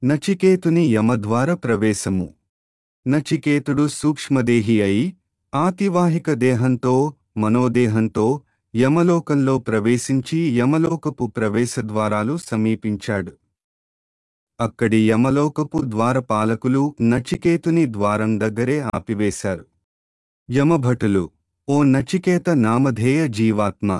నచికేతుని యమద్వార ప్రవేశము నచికేతుడు సూక్ష్మదేహి అయి ఆతివాహిక దేహంతో మనోదేహంతో యమలోకంలో ప్రవేశించి యమలోకపు ప్రవేశద్వారాలు సమీపించాడు అక్కడి యమలోకపు ద్వారపాలకులు నచికేతుని ద్వారం దగ్గరే ఆపివేశారు యమభటులు ఓ నచికేత నామధేయ జీవాత్మ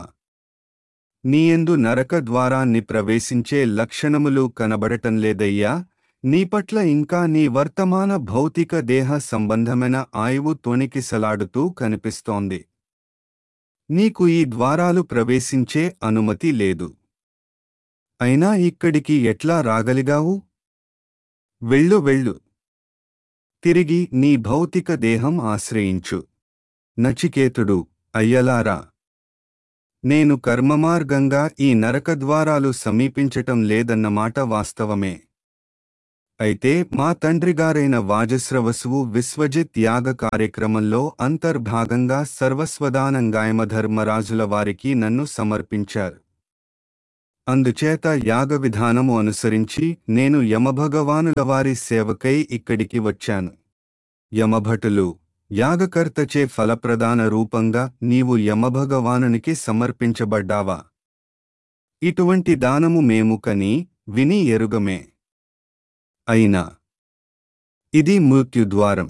నీయందు నరక ద్వారాన్ని ప్రవేశించే లక్షణములు కనబడటం లేదయ్యా నీ పట్ల ఇంకా నీ వర్తమాన భౌతిక దేహ సంబంధమైన ఆయువు తొణికిసలాడుతూ కనిపిస్తోంది నీకు ఈ ద్వారాలు ప్రవేశించే అనుమతి లేదు అయినా ఇక్కడికి ఎట్లా రాగలిగావు వెళ్ళు వెళ్ళు తిరిగి నీ భౌతిక దేహం ఆశ్రయించు నచికేతుడు అయ్యలారా నేను కర్మమార్గంగా ఈ నరకద్వారాలు సమీపించటం లేదన్నమాట వాస్తవమే అయితే మా తండ్రిగారైన వాజస్రవసువు విశ్వజిత్ యాగ కార్యక్రమంలో అంతర్భాగంగా సర్వస్వదానంగాయమధర్మరాజుల వారికి నన్ను సమర్పించారు అందుచేత యాగ విధానము అనుసరించి నేను యమభగవానుల వారి సేవకై ఇక్కడికి వచ్చాను యమభటులు యాగకర్తచే ఫలప్రదాన రూపంగా నీవు యమభగవానునికి సమర్పించబడ్డావా ఇటువంటి దానము మేము కని విని ఎరుగమే అయినా ఇది మృత్యుద్వారం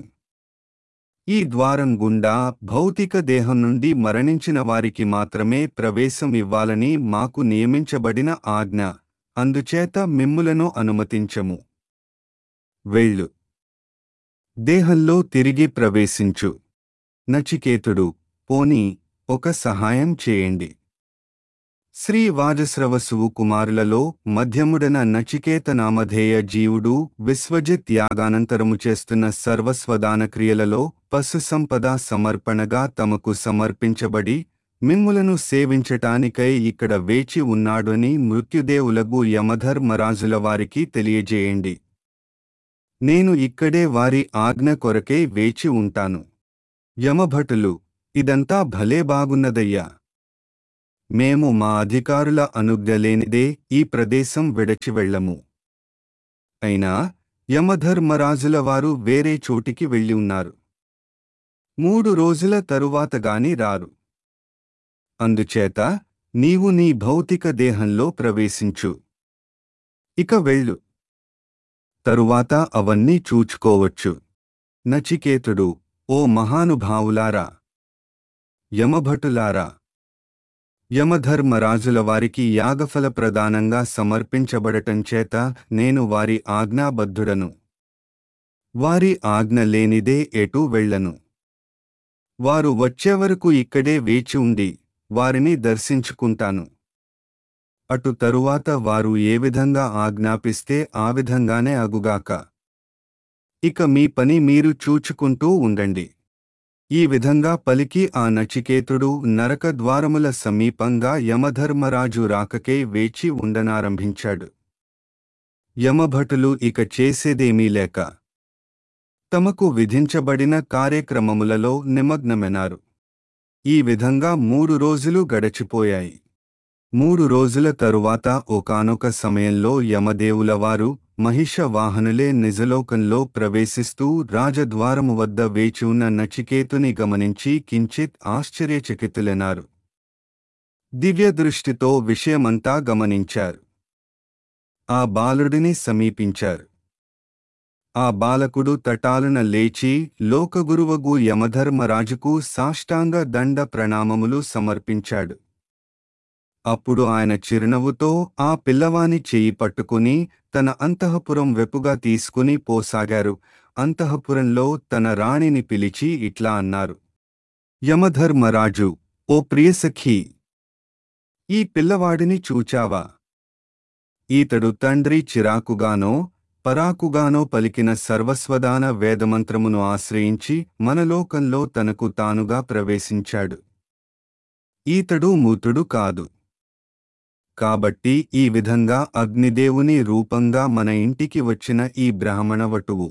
ఈ ద్వారం గుండా భౌతిక దేహం నుండి మరణించిన వారికి మాత్రమే ప్రవేశం ఇవ్వాలని మాకు నియమించబడిన ఆజ్ఞ అందుచేత మిమ్ములను అనుమతించము వెళ్ళు దేహంలో తిరిగి ప్రవేశించు నచికేతుడు పోని ఒక సహాయం చేయండి శ్రీ వాజస్రవసువు కుమారులలో మధ్యముడన నచికేత నామధేయ జీవుడు విశ్వజిత్ యాగానంతరము చేస్తున్న సర్వస్వదాన క్రియలలో పశు సంపద సమర్పణగా తమకు సమర్పించబడి మిమ్ములను సేవించటానికై ఇక్కడ వేచి ఉన్నాడని మృత్యుదేవులగు యమధర్మరాజుల వారికి తెలియజేయండి నేను ఇక్కడే వారి ఆజ్ఞ కొరకై వేచి ఉంటాను యమభటులు ఇదంతా భలే బాగున్నదయ్యా మేము మా అధికారుల అనుజ్ఞ లేనిదే ఈ ప్రదేశం విడచి వెళ్ళము అయినా యమధర్మరాజుల వారు వేరే చోటికి వెళ్ళి ఉన్నారు మూడు రోజుల తరువాత గాని రారు అందుచేత నీవు నీ భౌతిక దేహంలో ప్రవేశించు ఇక వెళ్ళు తరువాత అవన్నీ చూచుకోవచ్చు నచికేతుడు ఓ మహానుభావులారా యమభటులారా యమధర్మరాజుల వారికి యాగఫల ప్రదానంగా సమర్పించబడటం చేత నేను వారి ఆజ్ఞాబద్ధుడను వారి ఆజ్ఞ లేనిదే ఎటూ వెళ్ళను వారు వచ్చేవరకు ఇక్కడే వేచి ఉండి వారిని దర్శించుకుంటాను అటు తరువాత వారు ఏ విధంగా ఆజ్ఞాపిస్తే ఆ విధంగానే అగుగాక ఇక మీ పని మీరు చూచుకుంటూ ఉండండి ఈ విధంగా పలికి ఆ నచికేతుడు నరక ద్వారముల సమీపంగా యమధర్మరాజు రాకకే వేచి ఉండనారంభించాడు యమభటులు ఇక చేసేదేమీ లేక తమకు విధించబడిన కార్యక్రమములలో నిమగ్నమెనారు ఈ విధంగా మూడు రోజులు గడచిపోయాయి మూడు రోజుల తరువాత ఒకానొక సమయంలో యమదేవుల వారు మహిష వాహనులే నిజలోకంలో ప్రవేశిస్తూ రాజద్వారము వద్ద వేచి ఉన్న నచికేతుని గమనించి కించిత్ ఆశ్చర్యచకితులెనారు దివ్యదృష్టితో విషయమంతా గమనించారు ఆ బాలుడిని సమీపించారు ఆ బాలకుడు తటాలున లేచి లోకగురువగు యమధర్మరాజుకు సాష్టాంగ దండ ప్రణామములు సమర్పించాడు అప్పుడు ఆయన చిరునవ్వుతో ఆ పిల్లవాని చెయ్యి పట్టుకుని తన అంతఃపురం వెపుగా తీసుకుని పోసాగారు అంతఃపురంలో తన రాణిని పిలిచి ఇట్లా అన్నారు యమధర్మరాజు ఓ ప్రియసఖీ ఈ పిల్లవాడిని చూచావా ఈతడు తండ్రి చిరాకుగానో పరాకుగానో పలికిన సర్వస్వదాన వేదమంత్రమును ఆశ్రయించి మనలోకంలో తనకు తానుగా ప్రవేశించాడు ఈతడు మూతుడు కాదు కాబట్టి ఈ విధంగా అగ్నిదేవుని రూపంగా మన ఇంటికి వచ్చిన ఈ బ్రాహ్మణవటువు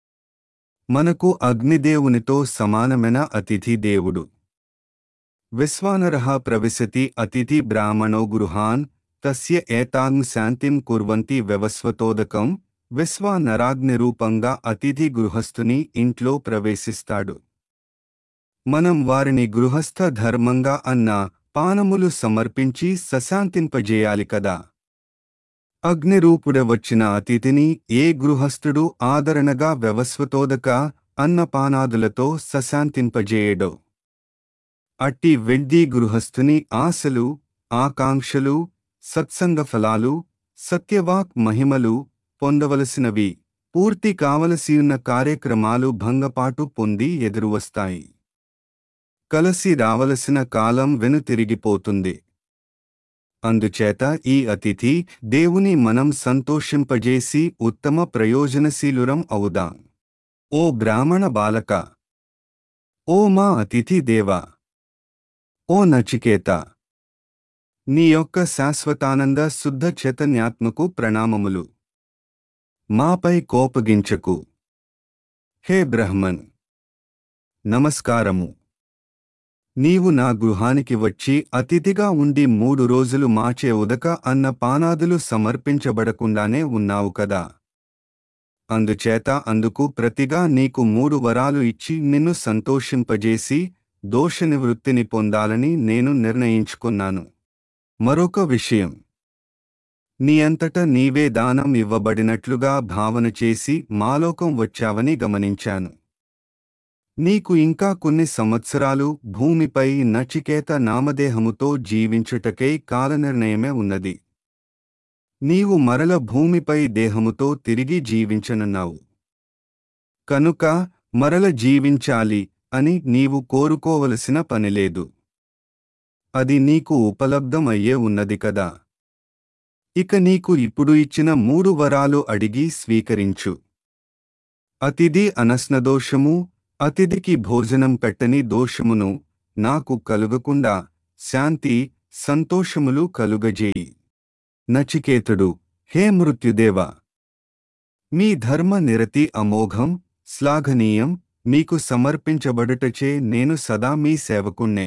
మనకు అగ్నిదేవునితో సమానమైన అతిథి దేవుడు విశ్వానరః ప్రవిశతి అతిథి బ్రాహ్మణో గృహాన్ తస్య ఏతాం శాంతిం కుర్వంతి వ్యవస్వతోదకం విశ్వ నరాగ్ని రూపంగా అతిథి గృహస్థుని ఇంట్లో ప్రవేశిస్తాడు మనం వారిని గృహస్థ ధర్మంగా అన్న పానములు సమర్పించి సశాంతింపజేయాలి కదా అగ్నిరూపుడ వచ్చిన అతిథిని ఏ గృహస్థుడు ఆదరణగా వ్యవస్వతోదక అన్నపానాదులతో సశాంతింపజేయడో అట్టి వెడ్డీ గృహస్థుని ఆశలు ఆకాంక్షలు సత్సంగ ఫలాలు సత్యవాక్ మహిమలు పొందవలసినవి పూర్తి కావలసియున్న కార్యక్రమాలు భంగపాటు పొంది ఎదురువస్తాయి కలసి రావలసిన కాలం వెనుతిరిగిపోతుంది అందుచేత ఈ అతిథి దేవుని మనం సంతోషింపజేసి ఉత్తమ ప్రయోజనశీలురం అవుదాం ఓ బ్రాహ్మణ బాలక ఓ మా అతిథి దేవా ఓ నచికేత నీ యొక్క శాశ్వతానంద శుద్ధ చైతన్యాత్మకు ప్రణామములు మాపై కోపగించకు హే బ్రహ్మన్ నమస్కారము నీవు నా గృహానికి వచ్చి అతిథిగా ఉండి మూడు రోజులు మాచే ఉదక అన్న పానాదులు సమర్పించబడకుండానే ఉన్నావు కదా అందుచేత అందుకు ప్రతిగా నీకు మూడు వరాలు ఇచ్చి నిన్ను సంతోషింపజేసి దోష నివృత్తిని పొందాలని నేను నిర్ణయించుకున్నాను మరొక విషయం నీ అంతట నీవే దానం ఇవ్వబడినట్లుగా భావన చేసి మాలోకం వచ్చావని గమనించాను నీకు ఇంకా కొన్ని సంవత్సరాలు భూమిపై నచికేత నామదేహముతో జీవించుటకై కాలనిర్ణయమే ఉన్నది నీవు మరల భూమిపై దేహముతో తిరిగి జీవించనున్నావు కనుక మరల జీవించాలి అని నీవు కోరుకోవలసిన పనిలేదు అది నీకు ఉపలబ్ధమయ్యే ఉన్నది కదా ఇక నీకు ఇప్పుడు ఇచ్చిన మూడు వరాలు అడిగి స్వీకరించు అతిథి అనస్నదోషము అతిథికి భోజనం పెట్టని దోషమును నాకు కలుగకుండా శాంతి సంతోషములు కలుగజేయి నచికేతుడు హే మృత్యుదేవా మీ ధర్మ నిరతి అమోఘం శ్లాఘనీయం మీకు సమర్పించబడుటచే నేను సదా మీ సేవకుణ్ణే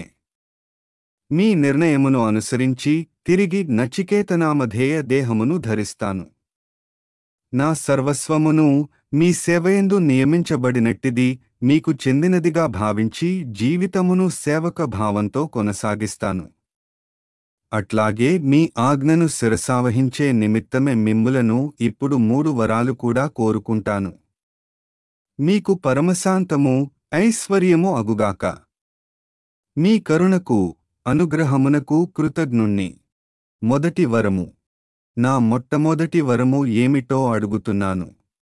మీ నిర్ణయమును అనుసరించి తిరిగి నచికేతనామధేయ దేహమును ధరిస్తాను నా సర్వస్వమును మీ సేవయందు నియమించబడినట్టిది మీకు చెందినదిగా భావించి జీవితమును సేవక భావంతో కొనసాగిస్తాను అట్లాగే మీ ఆజ్ఞను శిరసావహించే నిమిత్తమే మిమ్ములను ఇప్పుడు మూడు వరాలు కూడా కోరుకుంటాను మీకు పరమశాంతము ఐశ్వర్యము అగుగాక మీ కరుణకు అనుగ్రహమునకు కృతజ్ఞుణ్ణి మొదటి వరము నా మొట్టమొదటి వరము ఏమిటో అడుగుతున్నాను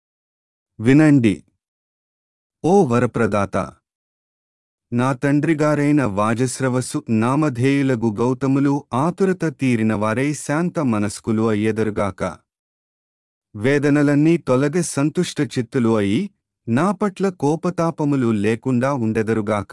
వినండి ఓ వరప్రదాత నా తండ్రిగారైన వాజస్రవసు నామధేయులగు గౌతములు ఆతురత తీరిన వారై శాంత మనస్కులు అయ్యెదరుగాక వేదనలన్నీ తొలగ సంతుష్ట చిత్తులు అయి నా పట్ల కోపతాపములు లేకుండా ఉండెదరుగాక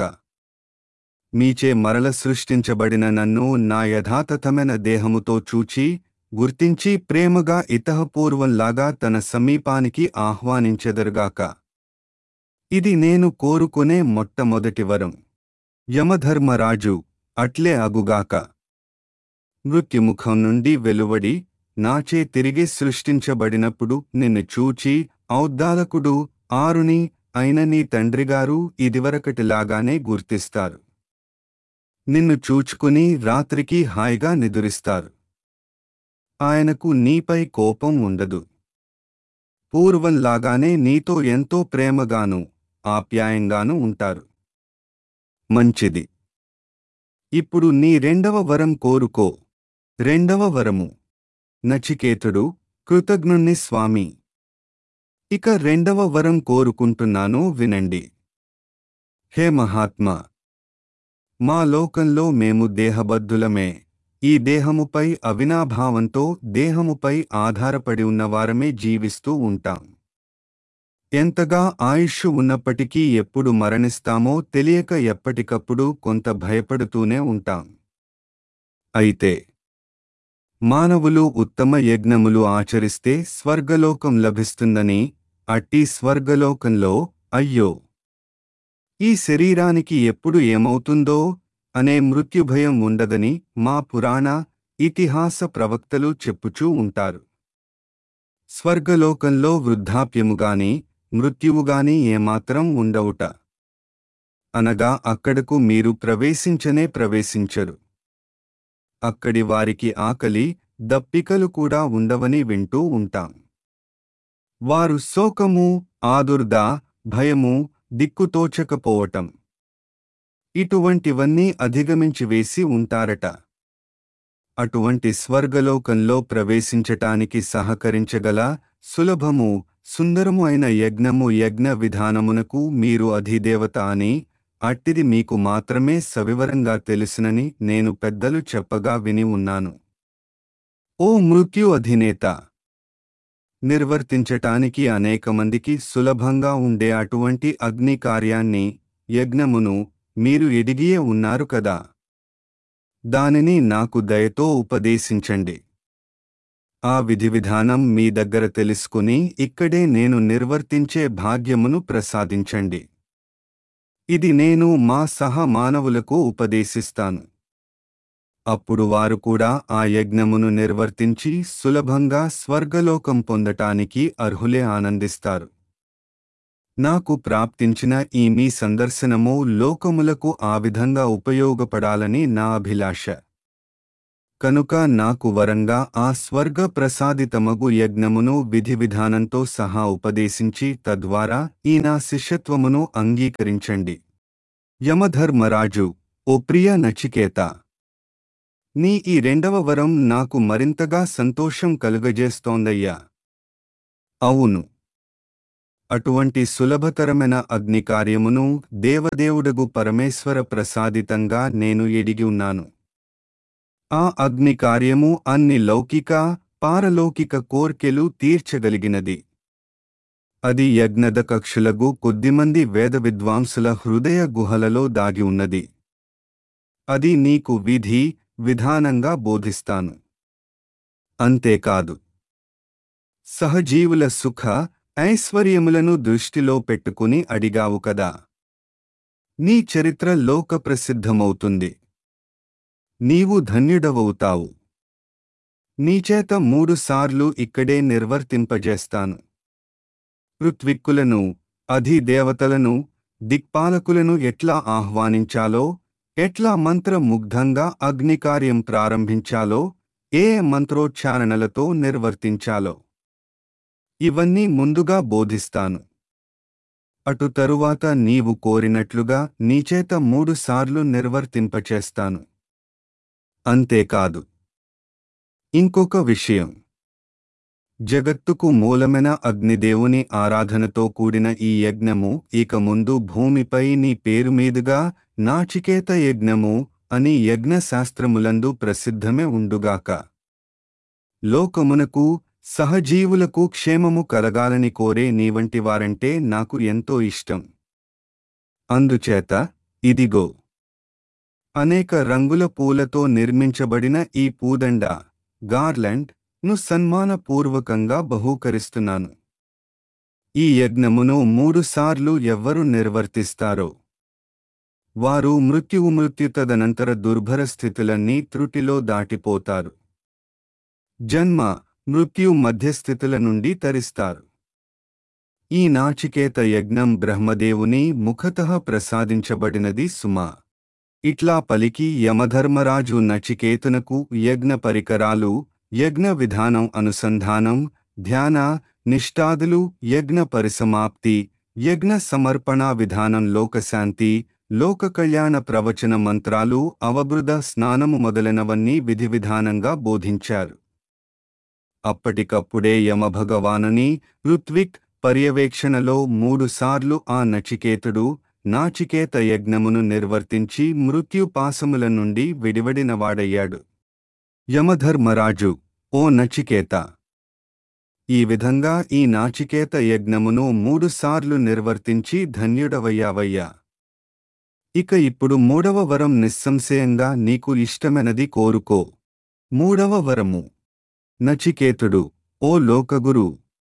మీచే మరల సృష్టించబడిన నన్ను నా యథాతథమైన దేహముతో చూచి గుర్తించి ప్రేమగా ఇతహపూర్వంలాగా తన సమీపానికి ఆహ్వానించెదరుగాక ఇది నేను కోరుకునే మొట్టమొదటి వరం యమధర్మరాజు అట్లే అగుగాక మృత్యుముఖం నుండి వెలువడి నాచే తిరిగి సృష్టించబడినప్పుడు నిన్ను చూచి ఔద్దాలకుడు ఆరుని అయిన నీ తండ్రిగారు ఇదివరకటిలాగానే గుర్తిస్తారు నిన్ను చూచుకుని రాత్రికి హాయిగా నిదురిస్తారు ఆయనకు నీపై కోపం ఉండదు పూర్వంలాగానే నీతో ఎంతో ప్రేమగాను ఆప్యాయంగాను ఉంటారు మంచిది ఇప్పుడు నీ రెండవ వరం కోరుకో రెండవ వరము నచికేతుడు కృతజ్ఞుణ్ణి స్వామి ఇక రెండవ వరం కోరుకుంటున్నాను వినండి హే మహాత్మా మా లోకంలో మేము దేహబద్ధులమే ఈ దేహముపై అవినాభావంతో దేహముపై ఆధారపడి ఉన్నవారమే జీవిస్తూ ఉంటాం ఎంతగా ఆయుష్ ఉన్నప్పటికీ ఎప్పుడు మరణిస్తామో తెలియక ఎప్పటికప్పుడు కొంత భయపడుతూనే ఉంటాం అయితే మానవులు ఉత్తమ యజ్ఞములు ఆచరిస్తే స్వర్గలోకం లభిస్తుందని అట్టి స్వర్గలోకంలో అయ్యో ఈ శరీరానికి ఎప్పుడు ఏమవుతుందో అనే మృత్యుభయం ఉండదని మా పురాణ ఇతిహాస ప్రవక్తలు చెప్పుచూ ఉంటారు స్వర్గలోకంలో వృద్ధాప్యముగాని మృత్యువుగాని ఏమాత్రం ఉండవుట అనగా అక్కడకు మీరు ప్రవేశించనే ప్రవేశించరు అక్కడి వారికి ఆకలి దప్పికలు కూడా ఉండవని వింటూ ఉంటాం వారు శోకము ఆదుర్ద భయము దిక్కుతోచకపోవటం ఇటువంటివన్నీ అధిగమించి వేసి ఉంటారట అటువంటి స్వర్గలోకంలో ప్రవేశించటానికి సహకరించగల సులభము సుందరము అయిన యజ్ఞము యజ్ఞ విధానమునకు మీరు అధిదేవత అని అట్టిది మీకు మాత్రమే సవివరంగా తెలుసునని నేను పెద్దలు చెప్పగా విని ఉన్నాను ఓ మృత్యు అధినేత నిర్వర్తించటానికి అనేక మందికి సులభంగా ఉండే అటువంటి అగ్ని కార్యాన్ని యజ్ఞమును మీరు ఎదిగియే ఉన్నారు కదా దానిని నాకు దయతో ఉపదేశించండి ఆ విధి విధానం మీ దగ్గర తెలుసుకుని ఇక్కడే నేను నిర్వర్తించే భాగ్యమును ప్రసాదించండి ఇది నేను మా సహ మానవులకు ఉపదేశిస్తాను అప్పుడు వారు కూడా ఆ యజ్ఞమును నిర్వర్తించి సులభంగా స్వర్గలోకం పొందటానికి అర్హులే ఆనందిస్తారు నాకు ప్రాప్తించిన ఈ మీ సందర్శనము లోకములకు ఆ విధంగా ఉపయోగపడాలని నా అభిలాష కనుక నాకు వరంగా ఆ స్వర్గ ప్రసాదితమగు యజ్ఞమును విధి విధానంతో సహా ఉపదేశించి తద్వారా ఈ నా శిష్యత్వమును అంగీకరించండి యమధర్మరాజు ఓ ప్రియ నచికేత నీ ఈ రెండవ వరం నాకు మరింతగా సంతోషం కలుగజేస్తోందయ్యా అవును అటువంటి సులభతరమైన అగ్ని కార్యమును దేవదేవుడగు పరమేశ్వర ప్రసాదితంగా నేను ఎడిగి ఉన్నాను ఆ అగ్ని కార్యము అన్ని లౌకిక పారలౌకిక కోర్కెలు తీర్చగలిగినది అది యజ్ఞద కక్షులగు కొద్దిమంది వేద విద్వాంసుల హృదయ గుహలలో దాగి ఉన్నది అది నీకు విధి విధానంగా బోధిస్తాను అంతేకాదు సహజీవుల సుఖ ఐశ్వర్యములను దృష్టిలో పెట్టుకుని అడిగావు కదా నీ చరిత్ర లోక ప్రసిద్ధమవుతుంది నీవు ధన్యుడవవుతావు నీచేత మూడుసార్లు ఇక్కడే నిర్వర్తింపజేస్తాను ఋత్విక్కులను అధిదేవతలను దిక్పాలకులను ఎట్లా ఆహ్వానించాలో ఎట్లా మంత్రముగ్ధంగా అగ్నికార్యం ప్రారంభించాలో ఏ మంత్రోచ్చారణలతో నిర్వర్తించాలో ఇవన్నీ ముందుగా బోధిస్తాను అటు తరువాత నీవు కోరినట్లుగా నీచేత మూడుసార్లు నిర్వర్తింపచేస్తాను అంతేకాదు ఇంకొక విషయం జగత్తుకు మూలమైన అగ్నిదేవుని ఆరాధనతో కూడిన ఈ యజ్ఞము ఇక ముందు భూమిపై నీ పేరు మీదుగా నాచికేత యజ్ఞము అని యజ్ఞశాస్త్రములందు ప్రసిద్ధమే ఉండుగాక లోకమునకు సహజీవులకు క్షేమము కలగాలని కోరే నీవంటి వారంటే నాకు ఎంతో ఇష్టం అందుచేత ఇదిగో అనేక రంగుల పూలతో నిర్మించబడిన ఈ పూదండ గార్లాండ్ ను సన్మానపూర్వకంగా బహూకరిస్తున్నాను ఈ యజ్ఞమును మూడుసార్లు ఎవ్వరు నిర్వర్తిస్తారో వారు మృత్యువు మృత్యుతదనంతర దుర్భర స్థితులన్నీ త్రుటిలో దాటిపోతారు జన్మ మృత్యు మధ్యస్థితుల నుండి తరిస్తారు ఈ నాచికేత యజ్ఞం బ్రహ్మదేవుని ముఖతః ప్రసాదించబడినది సుమా ఇట్లా పలికి యమధర్మరాజు నచికేతునకు యజ్ఞ పరికరాలు యజ్ఞ విధానం అనుసంధానం ధ్యాన నిష్ఠాదులు యజ్ఞ పరిసమాప్తి యజ్ఞ సమర్పణ విధానం లోకశాంతి లోక కళ్యాణ ప్రవచన మంత్రాలు అవబృద స్నానము మొదలైనవన్నీ విధి విధానంగా బోధించారు అప్పటికప్పుడే యమభగవానుని ఋత్విక్ పర్యవేక్షణలో మూడుసార్లు ఆ నచికేతుడు నాచికేత యజ్ఞమును నిర్వర్తించి మృత్యుపాసముల నుండి విడివడినవాడయ్యాడు యమధర్మరాజు ఓ నచికేత ఈ విధంగా ఈ నాచికేత యజ్ఞమును మూడుసార్లు నిర్వర్తించి ధన్యుడవయ్యావయ్యా ఇక ఇప్పుడు మూడవ వరం నిస్సంశయంగా నీకు ఇష్టమైనది కోరుకో మూడవ వరము నచికేతుడు ఓ లోకగురు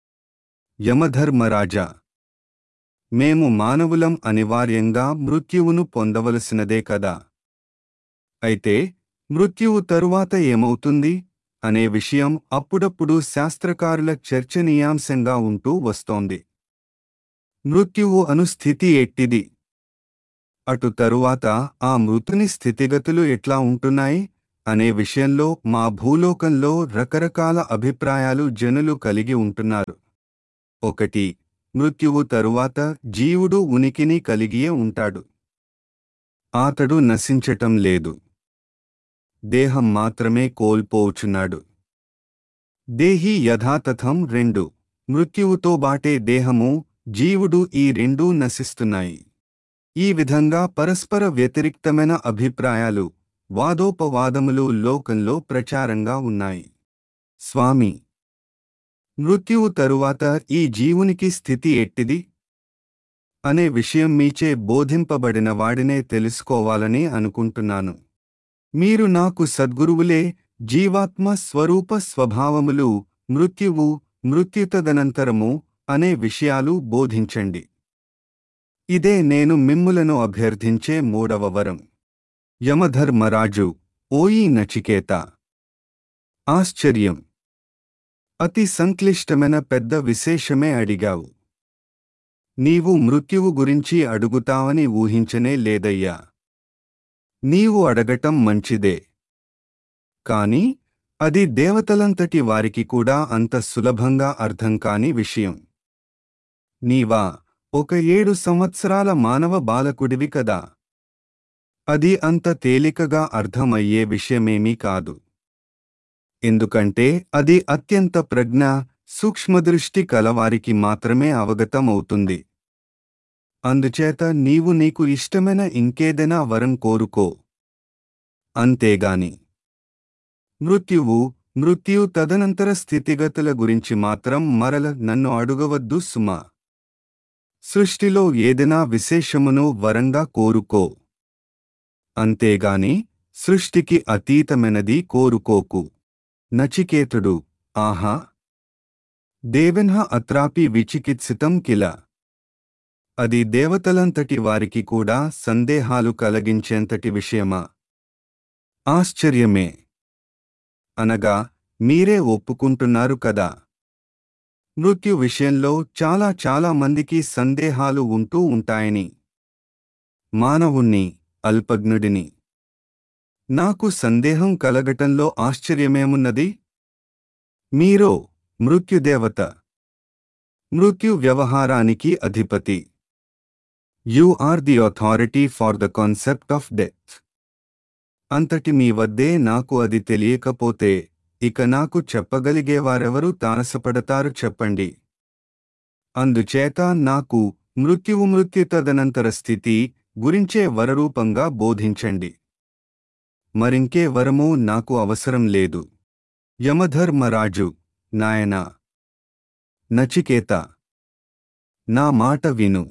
యమధర్మరాజా మేము మానవులం అనివార్యంగా మృత్యువును పొందవలసినదే కదా అయితే మృత్యువు తరువాత ఏమవుతుంది అనే విషయం అప్పుడప్పుడు శాస్త్రకారుల చర్చనీయాంశంగా ఉంటూ వస్తోంది మృత్యువు అను స్థితి ఎట్టిది అటు తరువాత ఆ మృతుని స్థితిగతులు ఎట్లా ఉంటున్నాయి అనే విషయంలో మా భూలోకంలో రకరకాల అభిప్రాయాలు జనులు కలిగి ఉంటున్నారు ఒకటి మృత్యువు తరువాత జీవుడు ఉనికిని కలిగియే ఉంటాడు అతడు నశించటం లేదు దేహం మాత్రమే కోల్పోవుచున్నాడు దేహి యథాతథం రెండు మృత్యువుతో బాటే దేహము జీవుడు ఈ రెండూ నశిస్తున్నాయి ఈ విధంగా పరస్పర వ్యతిరిక్తమైన అభిప్రాయాలు వాదోపవాదములు లోకంలో ప్రచారంగా ఉన్నాయి స్వామి మృత్యువు తరువాత ఈ జీవునికి స్థితి ఎట్టిది అనే విషయం మీచే బోధింపబడిన వాడినే తెలుసుకోవాలని అనుకుంటున్నాను మీరు నాకు సద్గురువులే జీవాత్మ స్వరూప స్వభావములు మృత్యువు మృత్యుతదనంతరము అనే విషయాలు బోధించండి ఇదే నేను మిమ్ములను అభ్యర్థించే మూడవ వరం యమధర్మరాజు ఓయి నచికేత ఆశ్చర్యం అతి సంక్లిష్టమైన పెద్ద విశేషమే అడిగావు నీవు మృత్యువు గురించి అడుగుతావని ఊహించనే లేదయ్యా నీవు అడగటం మంచిదే కాని అది దేవతలంతటి వారికి కూడా అంత సులభంగా అర్థం కాని విషయం నీవా ఒక ఏడు సంవత్సరాల మానవ బాలకుడివి కదా అది అంత తేలికగా అర్థమయ్యే విషయమేమీ కాదు ఎందుకంటే అది అత్యంత ప్రజ్ఞ సూక్ష్మదృష్టి కలవారికి మాత్రమే అవగతమవుతుంది అందుచేత నీవు నీకు ఇష్టమైన ఇంకేదైనా వరం కోరుకో అంతేగాని మృత్యువు మృత్యు తదనంతర స్థితిగతుల గురించి మాత్రం మరల నన్ను అడుగవద్దు సుమా సృష్టిలో ఏదైనా విశేషమును వరంగా కోరుకో అంతేగాని సృష్టికి అతీతమైనది కోరుకోకు నచికేతుడు ఆహా దేవెన్హ అత్రాపి విచికిత్సితం కిల అది దేవతలంతటి వారికి కూడా సందేహాలు కలిగించేంతటి విషయమా ఆశ్చర్యమే అనగా మీరే ఒప్పుకుంటున్నారు కదా మృత్యు విషయంలో చాలా చాలా మందికి సందేహాలు ఉంటూ ఉంటాయని మానవుణ్ణి అల్పజ్ఞుడిని నాకు సందేహం కలగటంలో ఆశ్చర్యమేమున్నది మీరో మృత్యుదేవత మృత్యు వ్యవహారానికి అధిపతి you are the authority for the concept of death అంతటి మీ వద్దే నాకు అది తెలియకపోతే ఇక నాకు చెప్పగలిగేవారెవరు తారసపడతారు చెప్పండి అందుచేత నాకు మృత్యువు మృత్యు తదనంతర స్థితి గురించే వరరూపంగా బోధించండి మరింకే వరమూ నాకు అవసరం లేదు యమధర్మరాజు నాయనా నచికేత నా మాట విను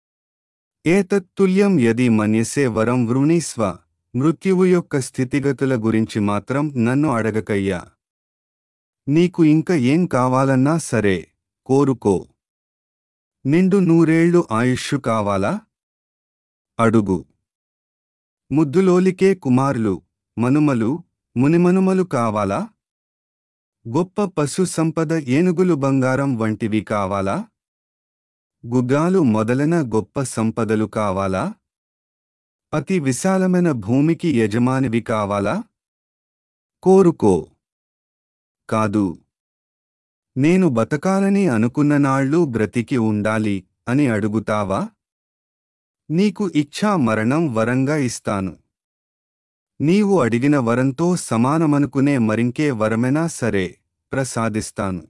ఏతత్తుల్యం యది మన్యసే వరం వృణీస్వ మృత్యువు యొక్క స్థితిగతుల గురించి మాత్రం నన్ను అడగకయ్యా నీకు ఇంక ఏం కావాలన్నా సరే కోరుకో నిండు నూరేళ్లు ఆయుష్షు కావాలా అడుగు ముద్దులోలికే కుమారులు మనుమలు మునిమనుమలు కావాలా గొప్ప పశు సంపద ఏనుగులు బంగారం వంటివి కావాలా గుగ్గాలు మొదలైన గొప్ప సంపదలు కావాలా అతి విశాలమైన భూమికి యజమానివి కావాలా కోరుకో కాదు నేను బతకాలని అనుకున్న నాళ్ళు బ్రతికి ఉండాలి అని అడుగుతావా నీకు ఇచ్ఛా మరణం వరంగా ఇస్తాను నీవు అడిగిన వరంతో సమానమనుకునే మరింకే వరమైనా సరే ప్రసాదిస్తాను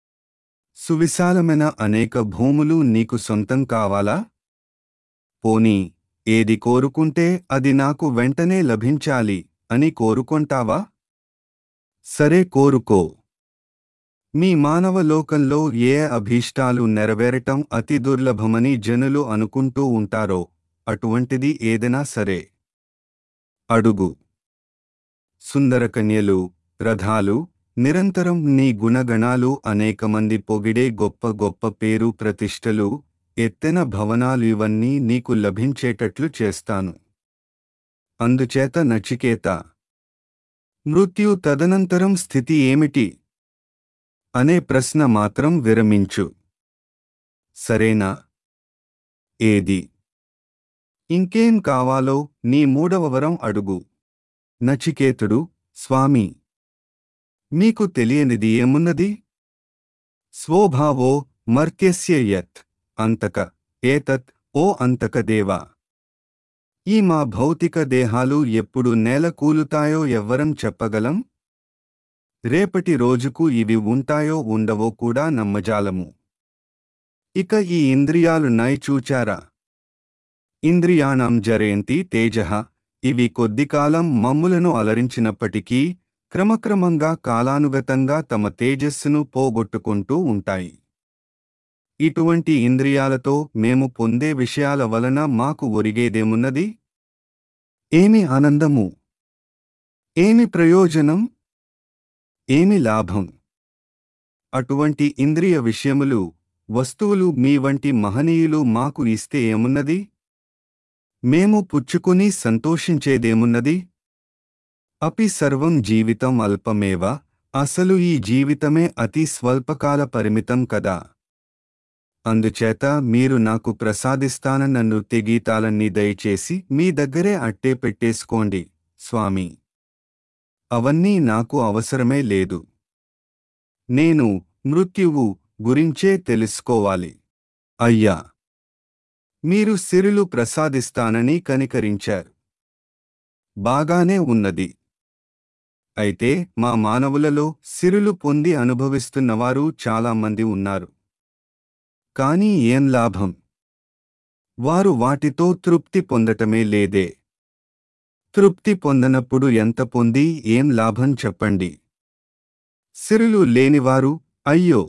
సువిశాలమైన అనేక భూములు నీకు సొంతం కావాలా పోనీ ఏది కోరుకుంటే అది నాకు వెంటనే లభించాలి అని కోరుకొంటావా సరే కోరుకో మీ మానవ లోకంలో ఏ అభీష్టాలు నెరవేరటం అతి దుర్లభమని జనులు అనుకుంటూ ఉంటారో అటువంటిది ఏదైనా సరే అడుగు సుందరకన్యలు రథాలు నిరంతరం నీ గుణగణాలు అనేక మంది పొగిడే గొప్ప గొప్ప పేరు ప్రతిష్టలు ఎత్తెన భవనాలు ఇవన్నీ నీకు లభించేటట్లు చేస్తాను అందుచేత నచికేత మృత్యు తదనంతరం స్థితి ఏమిటి అనే ప్రశ్న మాత్రం విరమించు సరేనా ఏది ఇంకేం కావాలో నీ మూడవ వరం అడుగు నచికేతుడు స్వామి మీకు తెలియనిది ఏమున్నది స్వోభావో మర్త్యస్య యత్ అంతక ఏతత్ ఓ అంతక దేవా ఈ మా భౌతిక దేహాలు ఎప్పుడు నేల కూలుతాయో ఎవ్వరం చెప్పగలం రేపటి రోజుకు ఇవి ఉంటాయో ఉండవో కూడా నమ్మజాలము ఇక ఈ ఇంద్రియాలు నై చూచారా ఇంద్రియాణం జరేంతి తేజ ఇవి కొద్దికాలం మమ్ములను అలరించినప్పటికీ క్రమక్రమంగా కాలానుగతంగా తమ తేజస్సును పోగొట్టుకుంటూ ఉంటాయి ఇటువంటి ఇంద్రియాలతో మేము పొందే విషయాల వలన మాకు ఒరిగేదేమున్నది ఏమి ఆనందము ఏమి ప్రయోజనం ఏమి లాభం అటువంటి ఇంద్రియ విషయములు వస్తువులు మీ వంటి మహనీయులు మాకు ఇస్తే ఏమున్నది మేము పుచ్చుకుని సంతోషించేదేమున్నది అపి సర్వం జీవితం అల్పమేవ అసలు ఈ జీవితమే అతి స్వల్పకాల పరిమితం కదా అందుచేత మీరు నాకు ప్రసాదిస్తాన నన్ను తెగీతాలన్నీ దయచేసి మీ దగ్గరే అట్టే పెట్టేసుకోండి స్వామి అవన్నీ నాకు అవసరమే లేదు నేను మృత్యువు గురించే తెలుసుకోవాలి అయ్యా మీరు సిరులు ప్రసాదిస్తానని కనికరించారు బాగానే ఉన్నది అయితే మా మానవులలో సిరులు పొంది అనుభవిస్తున్నవారు చాలామంది ఉన్నారు కాని ఏం లాభం వారు వాటితో తృప్తి పొందటమే లేదే తృప్తి పొందనప్పుడు ఎంత పొంది ఏం లాభం చెప్పండి సిరులు లేనివారు అయ్యో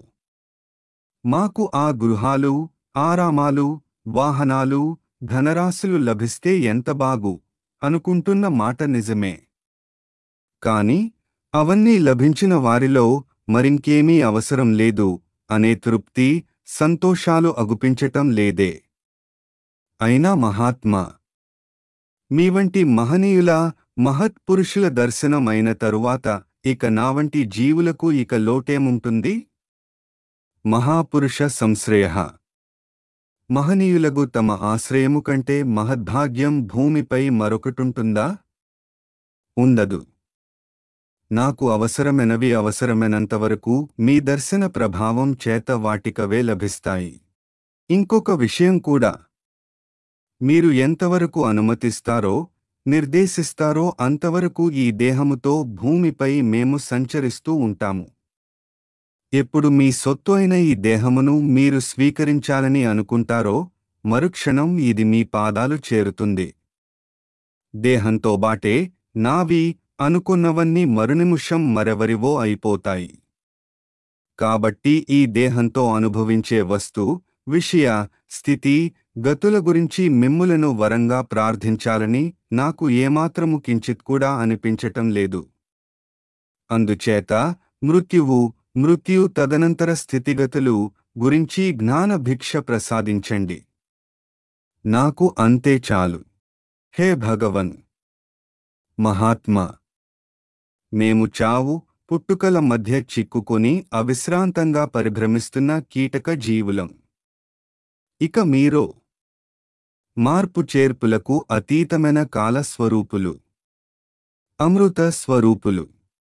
మాకు ఆ గృహాలు ఆరామాలు వాహనాలు ధనరాశులు లభిస్తే ఎంత బాగు అనుకుంటున్న మాట నిజమే కాని అవన్నీ లభించిన వారిలో మరింకేమీ అవసరం లేదు అనే తృప్తి సంతోషాలు అగుపించటం లేదే అయినా మహాత్మా మీ వంటి మహనీయుల మహత్పురుషుల దర్శనమైన తరువాత ఇక నా వంటి జీవులకు ఇక లోటేముంటుంది మహాపురుష సంశ్రయ మహనీయులకు తమ ఆశ్రయము కంటే మహద్భాగ్యం భూమిపై మరొకటుంటుందా ఉండదు నాకు అవసరమెనవి అవసరమైనంతవరకు మీ దర్శన ప్రభావం చేత వాటికవే లభిస్తాయి ఇంకొక విషయం కూడా మీరు ఎంతవరకు అనుమతిస్తారో నిర్దేశిస్తారో అంతవరకు ఈ దేహముతో భూమిపై మేము సంచరిస్తూ ఉంటాము ఎప్పుడు మీ సొత్తు అయిన ఈ దేహమును మీరు స్వీకరించాలని అనుకుంటారో మరుక్షణం ఇది మీ పాదాలు చేరుతుంది దేహంతో బాటే నావి అనుకున్నవన్నీ మరునిమిషం మరెవరివో అయిపోతాయి కాబట్టి ఈ దేహంతో అనుభవించే వస్తు విషయ స్థితి గతుల గురించి మిమ్ములను వరంగా ప్రార్థించాలని నాకు ఏమాత్రము కించిత్ కూడా అనిపించటం లేదు అందుచేత మృత్యువు మృత్యు తదనంతర స్థితిగతులు గురించి జ్ఞాన భిక్ష ప్రసాదించండి నాకు అంతే చాలు హే భగవన్ మహాత్మా మేము చావు పుట్టుకల మధ్య చిక్కుకొని అవిశ్రాంతంగా పరిభ్రమిస్తున్న కీటక జీవులం ఇక మీరో మార్పు చేర్పులకు అతీతమైన కాలస్వరూపులు అమృత స్వరూపులు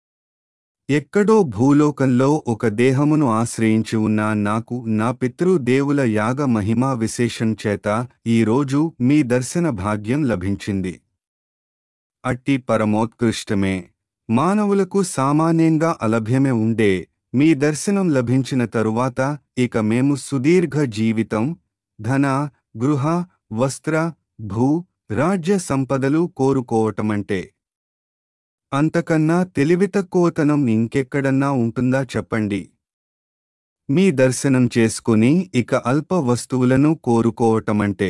ఎక్కడో భూలోకంలో ఒక దేహమును ఆశ్రయించి ఉన్న నాకు నా పితృదేవుల యాగ మహిమా విశేషం చేత ఈరోజు మీ దర్శన భాగ్యం లభించింది అట్టి పరమోత్కృష్టమే మానవులకు సామాన్యంగా అలభ్యమే ఉండే మీ దర్శనం లభించిన తరువాత ఇక మేము సుదీర్ఘ జీవితం ధన గృహ వస్త్ర భూ రాజ్య సంపదలు కోరుకోవటమంటే అంతకన్నా తెలివితక్కువతనం ఇంకెక్కడన్నా ఉంటుందా చెప్పండి మీ దర్శనం చేసుకుని ఇక అల్ప వస్తువులను కోరుకోవటమంటే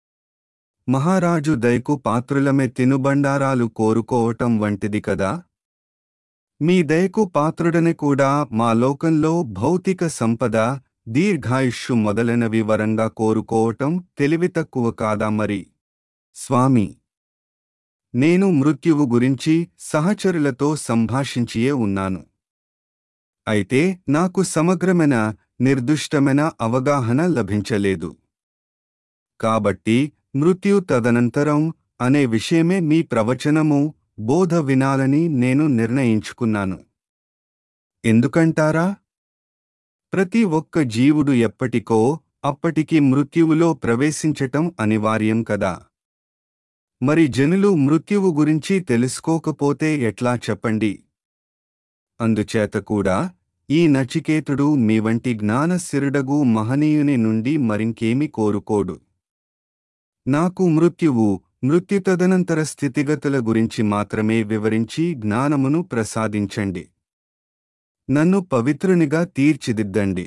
మహారాజు దయకు పాత్రులమే తినుబండారాలు కోరుకోవటం వంటిది కదా మీ దయకు పాత్రుడని కూడా మా లోకంలో భౌతిక సంపద దీర్ఘాయుష్యు మొదలైనవి వరంగా కోరుకోవటం తెలివి తక్కువ కాదా మరి స్వామి నేను మృత్యువు గురించి సహచరులతో సంభాషించియే ఉన్నాను అయితే నాకు సమగ్రమైన నిర్దుష్టమైన అవగాహన లభించలేదు కాబట్టి మృత్యు తదనంతరం అనే విషయమే మీ ప్రవచనము బోధ వినాలని నేను నిర్ణయించుకున్నాను ఎందుకంటారా ప్రతి ఒక్క జీవుడు ఎప్పటికో అప్పటికి మృత్యువులో ప్రవేశించటం అనివార్యం కదా మరి జనులు మృత్యువు గురించి తెలుసుకోకపోతే ఎట్లా చెప్పండి అందుచేత కూడా ఈ నచికేతుడు మీ వంటి జ్ఞానశిరుడగు మహనీయుని నుండి మరింకేమి కోరుకోడు నాకు మృత్యువు మృత్యు తదనంతర స్థితిగతుల గురించి మాత్రమే వివరించి జ్ఞానమును ప్రసాదించండి నన్ను పవిత్రునిగా తీర్చిదిద్దండి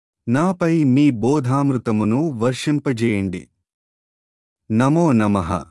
నాపై మీ బోధామృతమును వర్షింపజేయండి నమో నమః